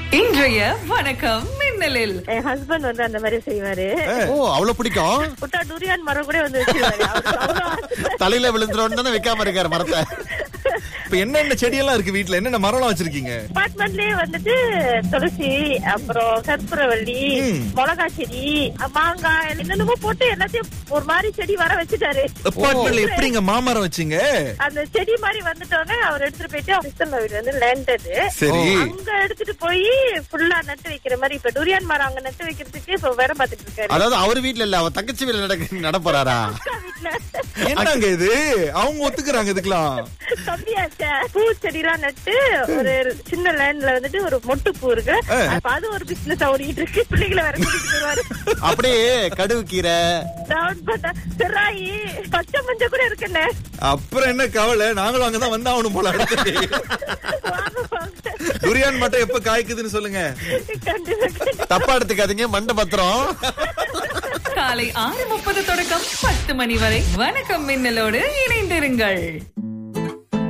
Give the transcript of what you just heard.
இன்றைய வணக்கம் மின்னலில் என் ஹஸ்பண்ட் வந்து அந்த மாதிரி செய்வாரு ஓ அவ்வளவு பிடிக்கும் புட்டா டூரியான் மரம் கூட வந்து வச்சிருவாரு அவருக்கு அவ்வளவு ஆசை. தலையில விழுந்துரும் தானே வைக்காம இருக்காரு மரத்தை இப்ப என்னென்ன செடியெல்லாம் இருக்கு வீட்ல என்னென்ன மரம்லாம் வச்சிருக்கீங்க அபார்ட்மெண்ட்லயே வந்துட்டு துளசி அப்புறம் கற்பூரவள்ளி மிளகா செடி மாங்காய் என்னென்னமோ போட்டு எல்லாத்தையும் ஒரு மாதிரி செடி வர வச்சுட்டாரு அப்பார்ட்மெண்ட்ல எப்படிங்க மாமரம் வச்சீங்க அந்த செடி மாதிரி வந்துட்டோன்னே அவர் எடுத்துட்டு போயிட்டு அவர் வீடு வந்து லேண்டது சரி அங்க எடுத்துட்டு போய் ஃபுல்லா நட்டு வைக்கிற மாதிரி இப்ப டூரியான் மரம் அங்க நட்டு வைக்கிறதுக்கு இப்ப வேற பாத்துட்டு இருக்காரு அதாவது அவர் வீட்ல இல்ல அவர் தங்கச்சி வீட்ல நடக்க நட போறாரா அக்கா வீட்டுல என்னங்க இது அவங்க ஒத்துக்குறாங்க இதுக்கெல்லாம் தம்பியாச்ச பூச்செடி எல்லாம் நட்டு ஒரு சின்ன லேண்ட்ல வந்துட்டு ஒரு மொட்டு பூ இருக்கு அப்ப அது ஒரு பிசினஸ் ஓடிட்டு இருக்கு பிள்ளைகளை வேற கூட்டிட்டு வருவாரு அப்படியே கடுகு கீரை டவுன் பண்ண சிராயி பச்சை மஞ்சள் கூட இருக்குண்ணே அப்புறம் என்ன கவலை நாங்களும் அங்கதான் வந்தாகணும் போல அடுத்து வாங்க, வாங்க. துரியான் மட்டும் எப்ப காய்க்குதுன்னு சொல்லுங்க கண்டிப்பா கண்டிப்பா. தப்பா எடுத்துக்காதீங்க மண்ட பத்திரம் காலை ஆறு முப்பது தொடக்கம் பத்து மணி வரை வணக்கம் மின்னலோடு இணைந்திருங்கள்